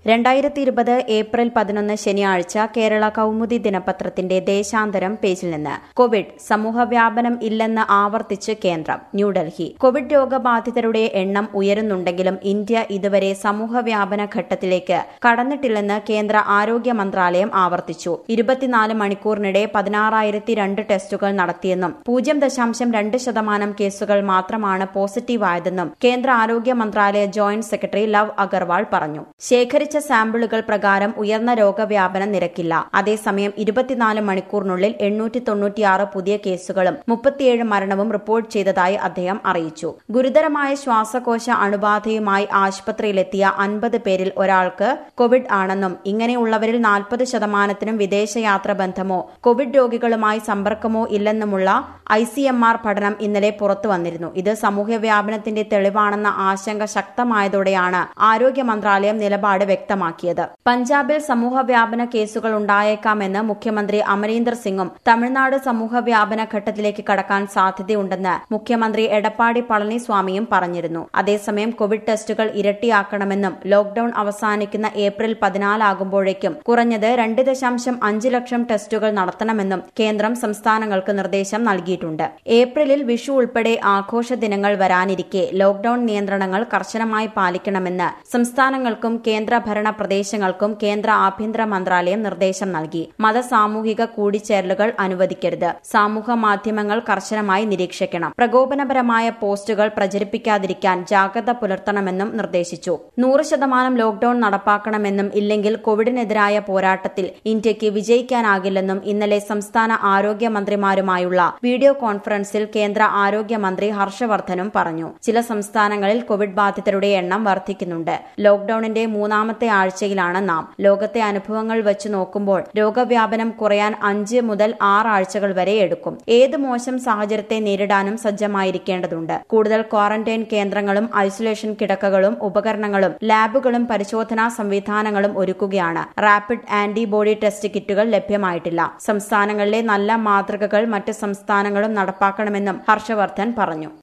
രണ്ടായിരത്തി ഇരുപത് ഏപ്രിൽ പതിനൊന്ന് ശനിയാഴ്ച കേരള കൗമുദി ദിനപത്രത്തിന്റെ ദേശാന്തരം പേജിൽ നിന്ന് കോവിഡ് സമൂഹവ്യാപനം ഇല്ലെന്ന് ആവർത്തിച്ച് കേന്ദ്രം ന്യൂഡൽഹി കോവിഡ് രോഗബാധിതരുടെ എണ്ണം ഉയരുന്നുണ്ടെങ്കിലും ഇന്ത്യ ഇതുവരെ സമൂഹവ്യാപന ഘട്ടത്തിലേക്ക് കടന്നിട്ടില്ലെന്ന് കേന്ദ്ര ആരോഗ്യ മന്ത്രാലയം ആവർത്തിച്ചു ഇരുപത്തിനാല് മണിക്കൂറിനിടെ പതിനാറായിരത്തി രണ്ട് ടെസ്റ്റുകൾ നടത്തിയെന്നും പൂജ്യം ദശാംശം രണ്ട് ശതമാനം കേസുകൾ മാത്രമാണ് പോസിറ്റീവായതെന്നും കേന്ദ്ര ആരോഗ്യ മന്ത്രാലയ ജോയിന്റ് സെക്രട്ടറി ലവ് അഗർവാൾ പറഞ്ഞു ശേഖരിച്ച സാമ്പിളുകൾ പ്രകാരം ഉയർന്ന രോഗവ്യാപന നിരക്കില്ല അതേസമയം ഇരുപത്തിനാല് മണിക്കൂറിനുള്ളിൽ എണ്ണൂറ്റി തൊണ്ണൂറ്റിയാറ് പുതിയ കേസുകളും മുപ്പത്തിയേഴ് മരണവും റിപ്പോർട്ട് ചെയ്തതായി അദ്ദേഹം അറിയിച്ചു ഗുരുതരമായ ശ്വാസകോശ അണുബാധയുമായി ആശുപത്രിയിലെത്തിയ അൻപത് പേരിൽ ഒരാൾക്ക് കോവിഡ് ആണെന്നും ഇങ്ങനെയുള്ളവരിൽ നാൽപ്പത് ശതമാനത്തിനും വിദേശയാത്ര ബന്ധമോ കോവിഡ് രോഗികളുമായി സമ്പർക്കമോ ഇല്ലെന്നുമുള്ള ഐ സി എം ആർ പഠനം ഇന്നലെ പുറത്തു വന്നിരുന്നു ഇത് സമൂഹവ്യാപനത്തിന്റെ തെളിവാണെന്ന ആശങ്ക ശക്തമായതോടെയാണ് ആരോഗ്യ മന്ത്രാലയം നിലപാട് വ്യക്തമാക്കിയത് പഞ്ചാബിൽ സമൂഹവ്യാപന കേസുകൾ ഉണ്ടായേക്കാമെന്ന് മുഖ്യമന്ത്രി അമരീന്ദർ സിംഗും തമിഴ്നാട് സമൂഹവ്യാപന ഘട്ടത്തിലേക്ക് കടക്കാൻ സാധ്യതയുണ്ടെന്ന് മുഖ്യമന്ത്രി എടപ്പാടി പളനിസ്വാമിയും പറഞ്ഞിരുന്നു അതേസമയം കോവിഡ് ടെസ്റ്റുകൾ ഇരട്ടിയാക്കണമെന്നും ലോക്ഡൌൺ അവസാനിക്കുന്ന ഏപ്രിൽ പതിനാലാകുമ്പോഴേക്കും കുറഞ്ഞത് രണ്ട് ദശാംശം അഞ്ച് ലക്ഷം ടെസ്റ്റുകൾ നടത്തണമെന്നും കേന്ദ്രം സംസ്ഥാനങ്ങൾക്ക് നിർദ്ദേശം നൽകിയിട്ടുണ്ട് ഏപ്രിലിൽ വിഷു ഉൾപ്പെടെ ആഘോഷ ദിനങ്ങൾ വരാനിരിക്കെ ലോക്ഡൌൺ നിയന്ത്രണങ്ങൾ കർശനമായി പാലിക്കണമെന്ന് സംസ്ഥാനങ്ങൾക്കും കേന്ദ്രഭരണ പ്രദേശങ്ങൾക്കും കേന്ദ്ര ആഭ്യന്തര മന്ത്രാലയം നിർദ്ദേശം നൽകി മതസാമൂഹിക കൂടിച്ചേരലുകൾ അനുവദിക്കരുത് സമൂഹ മാധ്യമങ്ങൾ കർശനമായി നിരീക്ഷിക്കണം പ്രകോപനപരമായ പോസ്റ്റുകൾ പ്രചരിപ്പിക്കാതിരിക്കാൻ ജാഗ്രത പുലർത്തണമെന്നും നിർദ്ദേശിച്ചു നൂറ് ശതമാനം ലോക്ഡൌൺ നടപ്പാക്കണമെന്നും ഇല്ലെങ്കിൽ കോവിഡിനെതിരായ പോരാട്ടത്തിൽ ഇന്ത്യയ്ക്ക് വിജയിക്കാനാകില്ലെന്നും ഇന്നലെ സംസ്ഥാന ആരോഗ്യമന്ത്രിമാരുമായുള്ള വീഡിയോ കോൺഫറൻസിൽ കേന്ദ്ര ആരോഗ്യമന്ത്രി ഹർഷവർദ്ധനും പറഞ്ഞു ചില സംസ്ഥാനങ്ങളിൽ കോവിഡ് ബാധിതരുടെ എണ്ണം വർദ്ധിക്കുന്നുണ്ട് ലോക്ഡൌണിന്റെ മൂന്നാമത്തെ ആഴ്ചയിലാണ് നാം ലോകത്തെ അനുഭവങ്ങൾ വെച്ച് നോക്കുമ്പോൾ രോഗവ്യാപനം കുറയാൻ അഞ്ച് മുതൽ ആറ് ആഴ്ചകൾ വരെ എടുക്കും ഏത് മോശം സാഹചര്യത്തെ നേരിടാനും സജ്ജമായിരിക്കേണ്ടതുണ്ട് കൂടുതൽ ക്വാറന്റൈൻ കേന്ദ്രങ്ങളും ഐസൊലേഷൻ കിടക്കകളും ഉപകരണങ്ങളും ലാബുകളും പരിശോധനാ സംവിധാനങ്ങളും ഒരുക്കുകയാണ് റാപ്പിഡ് ആന്റിബോഡി ടെസ്റ്റ് കിറ്റുകൾ ലഭ്യമായിട്ടില്ല സംസ്ഥാനങ്ങളിലെ നല്ല മാതൃകകൾ മറ്റ് സംസ്ഥാനങ്ങളും നടപ്പാക്കണമെന്നും ഹർഷവർദ്ധൻ പറഞ്ഞു